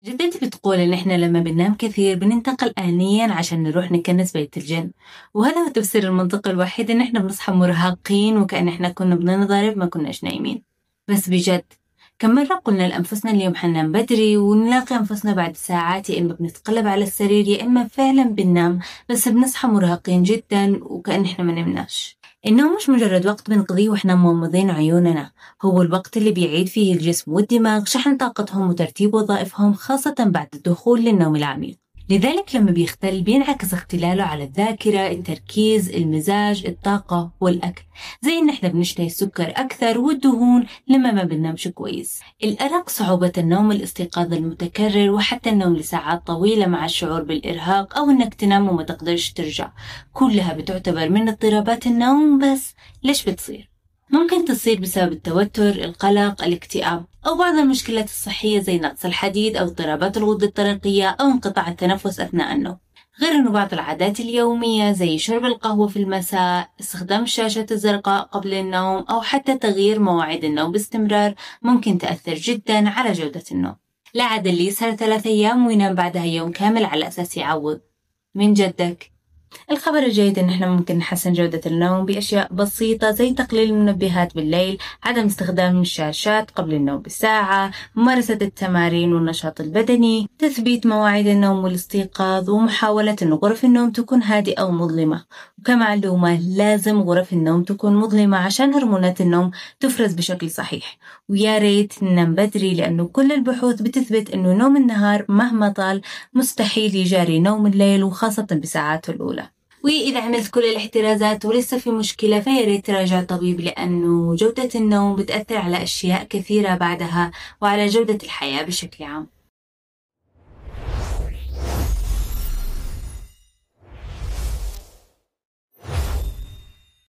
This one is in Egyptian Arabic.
جدتي بتقول إن إحنا لما بننام كثير بننتقل آنيا عشان نروح نكنس بيت الجن وهذا هو التفسير المنطقي الوحيد إن إحنا بنصحى مرهقين وكأن إحنا كنا بننضرب ما كناش نايمين بس بجد كم مرة قلنا لأنفسنا اليوم حننام بدري ونلاقي أنفسنا بعد ساعات يا إما بنتقلب على السرير يا إما فعلا بننام بس بنصحى مرهقين جدا وكأن إحنا ما نمناش النوم مش مجرد وقت بنقضيه وإحنا مغمضين عيوننا هو الوقت اللي بيعيد فيه الجسم والدماغ شحن طاقتهم وترتيب وظائفهم خاصة بعد الدخول للنوم العميق لذلك لما بيختل بينعكس اختلاله على الذاكرة، التركيز، المزاج، الطاقة والأكل زي إن إحنا بنشتهي السكر أكثر والدهون لما ما بننامش كويس الأرق صعوبة النوم الاستيقاظ المتكرر وحتى النوم لساعات طويلة مع الشعور بالإرهاق أو إنك تنام وما تقدرش ترجع كلها بتعتبر من اضطرابات النوم بس ليش بتصير؟ ممكن تصير بسبب التوتر، القلق، الاكتئاب أو بعض المشكلات الصحية زي نقص الحديد أو اضطرابات الغدة الدرقية أو انقطاع التنفس أثناء النوم غير أنه بعض العادات اليومية زي شرب القهوة في المساء استخدام الشاشة الزرقاء قبل النوم أو حتى تغيير مواعيد النوم باستمرار ممكن تأثر جدا على جودة النوم لا عاد اللي يسهر ثلاثة أيام وينام بعدها يوم كامل على أساس يعوض من جدك الخبر الجيد إن إحنا ممكن نحسن جودة النوم بأشياء بسيطة زي تقليل المنبهات بالليل، عدم استخدام الشاشات قبل النوم بساعة، ممارسة التمارين والنشاط البدني، تثبيت مواعيد النوم والاستيقاظ، ومحاولة إن غرف النوم تكون هادئة ومظلمة، وكمعلومة لازم غرف النوم تكون مظلمة عشان هرمونات النوم تفرز بشكل صحيح، ويا ريت ننام بدري لأنه كل البحوث بتثبت إنه نوم النهار مهما طال مستحيل يجاري نوم الليل وخاصة بساعاته الأولى. وإذا عملت كل الاحترازات ولسه في مشكلة فيا ريت تراجع طبيب لأنه جودة النوم بتأثر على أشياء كثيرة بعدها وعلى جودة الحياة بشكل عام